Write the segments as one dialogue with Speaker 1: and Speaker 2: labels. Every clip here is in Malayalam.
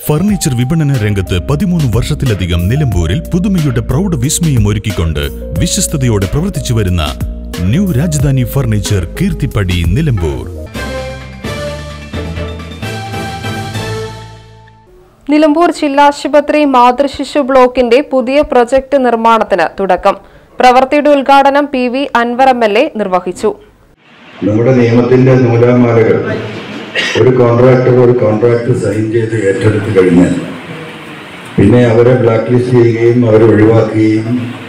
Speaker 1: ഫർണിച്ചർ വിപണന രംഗത്ത് പതിമൂന്ന് വർഷത്തിലധികം നിലമ്പൂരിൽ പുതുമയുടെ പ്രൗഢ വിസ്മയം ഒരുക്കിക്കൊണ്ട് വിശ്വസ്തയോടെ പ്രവർത്തിച്ചു വരുന്ന ന്യൂ രാജധാനി ഫർണിച്ചർ കീർത്തിപ്പടി നിലമ്പൂർ
Speaker 2: നിലമ്പൂർ ജില്ലാശുപത്രി മാതൃശിശു ബ്ലോക്കിന്റെ പുതിയ പ്രൊജക്ട് നിർമ്മാണത്തിന് തുടക്കം പ്രവൃത്തിയുടെ ഉദ്ഘാടനം P V Anvar M L A നിർവഹിച്ചു
Speaker 3: നമ്മുടെ നിയമത്തിന്റെ നൂലാമാലകൾ ഒരു കോൺട്രാക്ടർ ഒരു കോൺട്രാക്ട് സൈൻ ചെയ്ത് ഏറ്റെടുത്ത് കഴിഞ്ഞാൽ പിന്നെ അവരെ ബ്ലാക്ക് ലിസ്റ്റ് ചെയ്യുകയും അവരെ ഒഴിവാക്കുകയും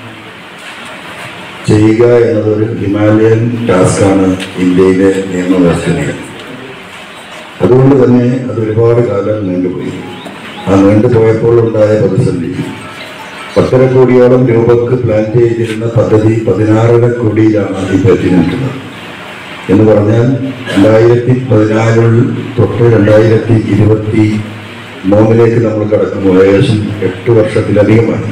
Speaker 3: ചെയ്യുക എന്നതൊരു ഹിമാലയൻ ടാസ്ക്കാണ് ഇന്ത്യയിലെ നിയമവ്യവസ്ഥയിൽ അതുകൊണ്ട് തന്നെ അത് ഒരുപാട് കാലം നീണ്ടുപോയി ആ നീണ്ടുപോയപ്പോൾ ഉണ്ടായ പ്രതിസന്ധി പത്തര കോടിയോളം രൂപക്ക് പ്ലാൻ ചെയ്തിരുന്ന പദ്ധതി പതിനാറര കോടിയിലാണ് ഇപ്പോൾ എത്തി നിൽക്കുന്നത് എന്ന് പറഞ്ഞാൽ രണ്ടായിരത്തി പതിനാലിൽ തൊട്ട് രണ്ടായിരത്തി ഇരുപത്തി മൂന്നിലേക്ക് നമ്മൾ കടക്കുമ്പോൾ ഏകദേശം എട്ട് വർഷത്തിലധികമായി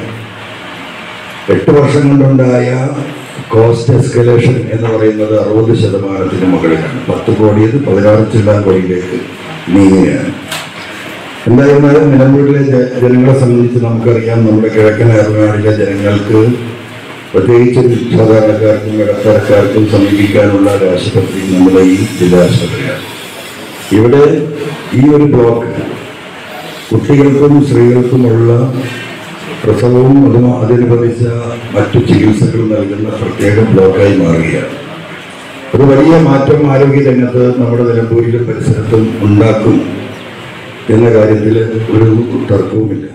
Speaker 3: എട്ട് വർഷം കൊണ്ടുണ്ടായ കോസ്റ്റ് എസ്കലേഷൻ എന്ന് പറയുന്നത് അറുപത് ശതമാനത്തിന് മുകളിലാണ് പത്ത് കോടിയത് പതിനാറ് ചില്ലാൻ കോടിയിലേക്ക് നീങ്ങുകയാണ് എന്തായിരുന്നാലും നിലമ്പൂരിലെ ജ- ജനങ്ങളെ സംബന്ധിച്ച് നമുക്കറിയാം നമ്മുടെ കിഴക്കൻ ഏറനാടിലെ ജനങ്ങൾക്ക് പ്രത്യേകിച്ചും സാധാരണക്കാർക്കും ഇടത്തരക്കാർക്കും സമീപിക്കാനുള്ള ഒരു ആശുപത്രി നമ്മുടെ ഈ ജില്ലാ ആശുപത്രിയാണ് ഇവിടെ ഈ ഒരു ബ്ലോക്ക് കുട്ടികൾക്കും സ്ത്രീകൾക്കുമുള്ള പ്രസവവും അതും അതിനുബന്ധിച്ച മറ്റു ചികിത്സകൾ നൽകുന്ന പ്രത്യേക ബ്ലോക്കായി മാറുകയാണ് ഒരു വലിയ മാറ്റം ആരോഗ്യ രംഗത്ത് നമ്മുടെ നിലമ്പൂരിലും പരിസരത്തും ഉണ്ടാക്കും എന്ന കാര്യത്തിൽ ഒരു തർക്കവുമില്ല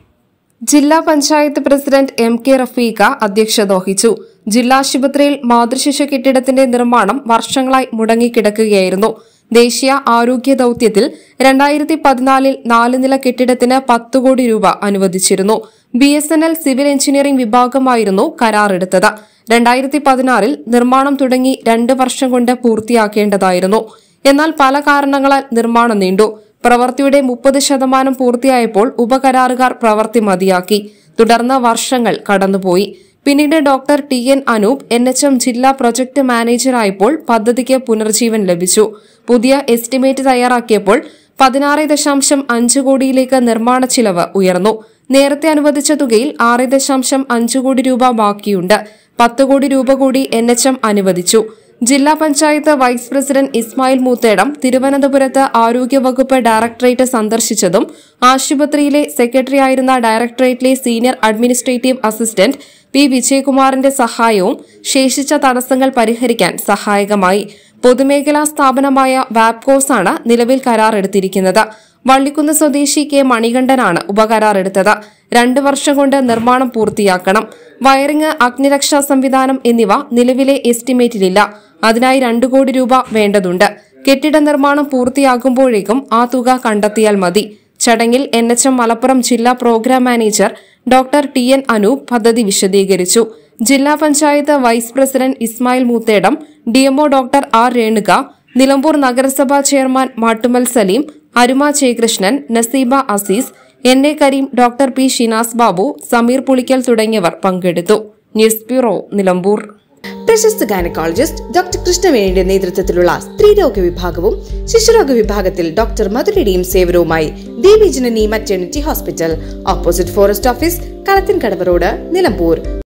Speaker 2: ജില്ലാ panchayat president M K Rafeeqa അധ്യക്ഷത വഹിച്ചു ജില്ലാ ആശുപത്രിയിൽ മാതൃശിശു കെട്ടിടത്തിന്റെ നിർമ്മാണം വർഷങ്ങളായി മുടങ്ങിക്കിടക്കുകയായിരുന്നു ദേശീയ ആരോഗ്യ ദൌത്യത്തിൽ രണ്ടായിരത്തി പതിനാലിൽ നാല് നില കെട്ടിടത്തിന് പത്ത് കോടി രൂപ അനുവദിച്ചിരുന്നു B S N L civil engineering വിഭാഗമായിരുന്നു കരാറെടുത്തത് രണ്ടായിരത്തി പതിനാറിൽ നിർമ്മാണം തുടങ്ങി രണ്ട് വർഷം കൊണ്ട് പൂർത്തിയാക്കേണ്ടതായിരുന്നു എന്നാൽ പല കാരണങ്ങളാൽ നിർമ്മാണം നീണ്ടു പ്രവൃത്തിയുടെ മുപ്പത് ശതമാനം പൂർത്തിയായപ്പോൾ ഉപകരാറുകാർ പ്രവൃത്തി മതിയാക്കി തുടർന്ന് വർഷങ്ങൾ കടന്നുപോയി പിന്നീട് doctor T N Anoop N H M ജില്ലാ പ്രൊജക്ട് മാനേജറായപ്പോൾ പദ്ധതിക്ക് പുനർജീവൻ ലഭിച്ചു പുതിയ എസ്റ്റിമേറ്റ് തയ്യാറാക്കിയപ്പോൾ പതിനാറ് ദശാംശം അഞ്ച് കോടിയിലേക്ക് നിർമ്മാണ ചിലവ് ഉയർന്നു നേരത്തെ അനുവദിച്ച തുകയിൽ ആറ് ദശാംശം അഞ്ച് കോടി രൂപ ബാക്കിയുണ്ട് പത്ത് കോടി രൂപ കൂടി എൻ എച്ച് എം അനുവദിച്ചു ജില്ലാ പഞ്ചായത്ത് വൈസ് പ്രസിഡന്റ് ഇസ്മായിൽ മൂത്തേടം തിരുവനന്തപുരത്ത് ആരോഗ്യവകുപ്പ് ഡയറക്ടറേറ്റ് സന്ദർശിച്ചതും ആശുപത്രിയിലെ സെക്രട്ടറിയായിരുന്ന ഡയറക്ടറേറ്റിലെ സീനിയർ അഡ്മിനിസ്ട്രേറ്റീവ് അസിസ്റ്റന്റ് പി വിജയകുമാറിന്റെ സഹായവും ശേഷിച്ച തടസ്സങ്ങൾ പരിഹരിക്കാൻ സഹായകമായി പൊതുമേഖലാ സ്ഥാപനമായ വാപ്കോസാണ് നിലവിൽ കരാറെടുത്തിരിക്കുന്നത് വള്ളിക്കുന്ന് സ്വദേശി കെ മണികണ്ഠനാണ് ഉപകരാറെടുത്തത് രണ്ടു വർഷം കൊണ്ട് നിർമ്മാണം പൂർത്തിയാക്കണം വയറിംഗ് അഗ്നിരക്ഷാ സംവിധാനം എന്നിവ നിലവിലെ എസ്റ്റിമേറ്റിലില്ല അതിനായി രണ്ടു കോടി രൂപ വേണ്ടതുണ്ട് കെട്ടിട നിർമ്മാണം പൂർത്തിയാകുമ്പോഴേക്കും ആ തുക കണ്ടെത്തിയാൽ മതി ചടങ്ങിൽ എൻ എച്ച് എം മലപ്പുറം ജില്ലാ program manager doctor T N Anoop പദ്ധതി വിശദീകരിച്ചു ജില്ലാ panchayat vice president Ismail Moothedam DMO doctor R Renuka Nilambur നഗരസഭാ chairman Mattummal Saleem Aruma Jayakrishnan Naseeba Azeez N A Kareem doctor P Shinas Babu Sameer Pulikkal തുടങ്ങിയവർ പങ്കെടുത്തു ന്യൂസ് ബ്യൂറോ നിലമ്പൂർ
Speaker 4: പ്രശസ്ത ഗൈനക്കോളജിസ്റ്റ് ഡോക്ടർ കൃഷ്ണവേണിയുടെ നേതൃത്വത്തിലുള്ള സ്ത്രീരോഗ വിഭാഗവും ശിശുരോഗ വിഭാഗത്തിൽ ഡോക്ടർ മധുരയുടെയും സേവനവുമായി Devi Janani maternity hospital opposite forest office Kalathinkadavu road Nilambur